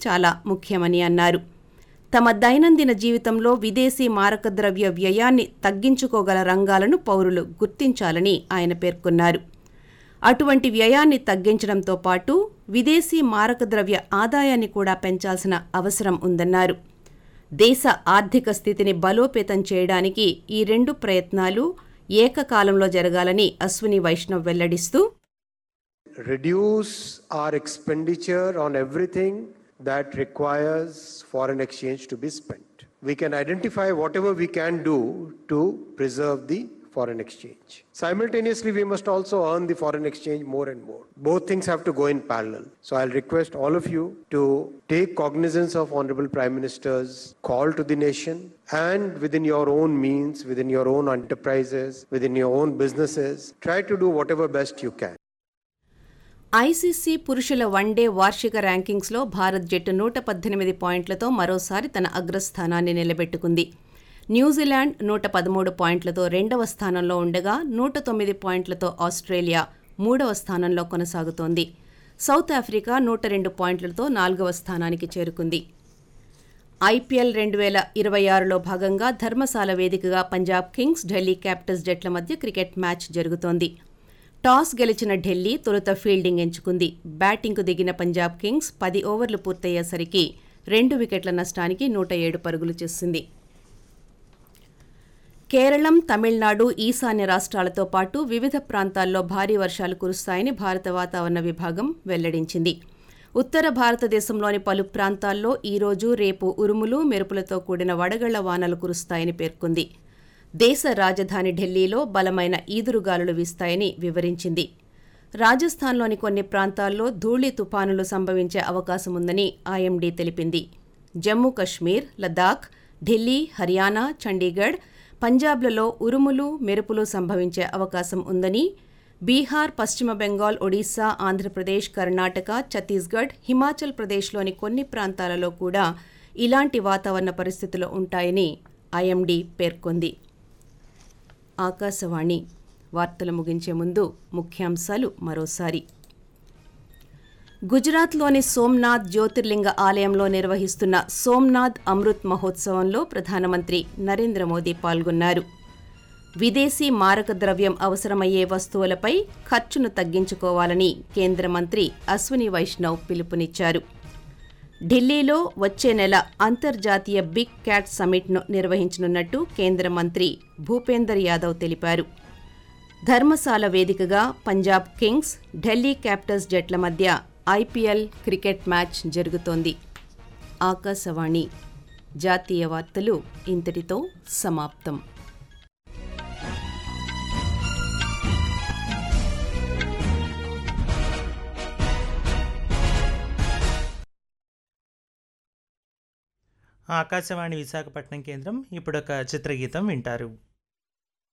చాలా ముఖ్యమని అన్నారు తమ దైనందిన జీవితంలో విదేశీ మారకద్రవ్య వ్యయాన్ని తగ్గించుకోగల రంగాలను పౌరులు గుర్తించాలని ఆయన పేర్కొన్నారు అటువంటి వ్యయాన్ని తగ్గించడంతో పాటు విదేశీ మారకద్రవ్య ఆదాయాన్ని కూడా పెంచాల్సిన అవసరం ఉందన్నారు దేశ ఆర్థిక స్థితిని బలోపేతం చేయడానికి ఈ రెండు ప్రయత్నాలు ఏకకాలంలో జరగాలని అశ్విని వైష్ణవ్ వెల్లడిస్తూ reduce our expenditure on everything that requires foreign exchange to be spent. We can identify whatever we can do to preserve the foreign exchange. Simultaneously, we must also earn the foreign exchange more and more. Both things have to go in parallel. So I'll request all of you to take cognizance of Honorable Prime Minister's call to the nation and within your own means, within your own enterprises, within your own businesses, try to do whatever best you can. ICC పురుషుల one day వార్షిక ర్యాంకింగ్స్లో భారత్ జట్టు నూట పద్దెనిమిది పాయింట్లతో మరోసారి తన అగ్రస్థానాన్ని నిలబెట్టుకుంది New Zealand నూట పదమూడు పాయింట్లతో రెండవ స్థానంలో ఉండగా నూట తొమ్మిది పాయింట్లతో ఆస్ట్రేలియా మూడవ స్థానంలో కొనసాగుతోంది సౌత్ ఆఫ్రికా నూట రెండు పాయింట్లతో నాలుగవ స్థానానికి చేరుకుంది ఐపీఎల్ రెండు వేల ఇరవై ఆరులో భాగంగా ధర్మశాల వేదికగా పంజాబ్ కింగ్స్ ఢిల్లీ క్యాపిటల్స్ జట్ల మధ్య క్రికెట్ మ్యాచ్ జరుగుతోంది టాస్ గెలిచిన ఢిల్లీ తొలుత ఫీల్డింగ్ ఎంచుకుంది బ్యాటింగ్కు దిగిన పంజాబ్ కింగ్స్ పది ఓవర్లు పూర్తయ్యేసరికి రెండు వికెట్ల నష్టానికి నూట ఏడు పరుగులు చేసింది కేరళం తమిళనాడు ఈశాన్య రాష్ట్రాలతో పాటు వివిధ ప్రాంతాల్లో భారీ వర్షాలు కురుస్తాయని భారత వాతావరణ విభాగం వెల్లడించింది ఉత్తర భారతదేశంలోని పలు ప్రాంతాల్లో ఈరోజు రేపు ఉరుములు మెరుపులతో కూడిన వడగళ్ల వానలు కురుస్తాయని పేర్కొంది దేశ రాజధాని ఢిల్లీలో బలమైన ఈదురుగాలులు వీస్తాయని వివరించింది రాజస్థాన్లోని కొన్ని ప్రాంతాల్లో ధూళి తుపానులు సంభవించే అవకాశం ఉందని ఐఎండీ తెలిపింది జమ్మూ కశ్మీర్ లద్దాఖ్ ఢిల్లీ హర్యానా చండీగఢ్ పంజాబ్లలో ఉరుములు మెరుపులు సంభవించే అవకాశం ఉందని బీహార్ పశ్చిమ బెంగాల్ ఒడిశా ఆంధ్రప్రదేశ్ కర్ణాటక ఛత్తీస్గఢ్ హిమాచల్ ప్రదేశ్లోని కొన్ని ప్రాంతాలలో కూడా ఇలాంటి వాతావరణ పరిస్థితులు ఉంటాయని ఐఎండీ పేర్కొంది ఆకాశవాణి వార్తలు ముగించే ముందు ముఖ్యాంశాలు మరోసారి గుజరాత్లోని సోమ్నాథ్ జ్యోతిర్లింగ ఆలయంలో నిర్వహిస్తున్న సోమ్నాథ్ అమృత్ మహోత్సవంలో ప్రధానమంత్రి నరేంద్ర మోదీ పాల్గొన్నారు విదేశీ మారక ద్రవ్యం అవసరమయ్యే వస్తువులపై ఖర్చును తగ్గించుకోవాలని కేంద్ర మంత్రి అశ్విని వైష్ణవ్ పిలుపునిచ్చారు ఢిల్లీలో వచ్చే నెల అంతర్జాతీయ బిగ్ క్యాట్ సమిట్ను నిర్వహించనున్నట్టు కేంద్ర మంత్రి భూపేందర్ యాదవ్ తెలిపారు ధర్మశాల వేదికగా పంజాబ్ కింగ్స్ ఢిల్లీ క్యాపిటల్స్ జట్ల మధ్య ఐపీఎల్ క్రికెట్ మ్యాచ్ జరుగుతోంది ఆకాశవాణి జాతీయ వార్తలు ఇంతటితో సమాప్తం ఆకాశవాణి విశాఖపట్నం కేంద్రం ఇప్పుడు ఒక చిత్రగీతం వింటారు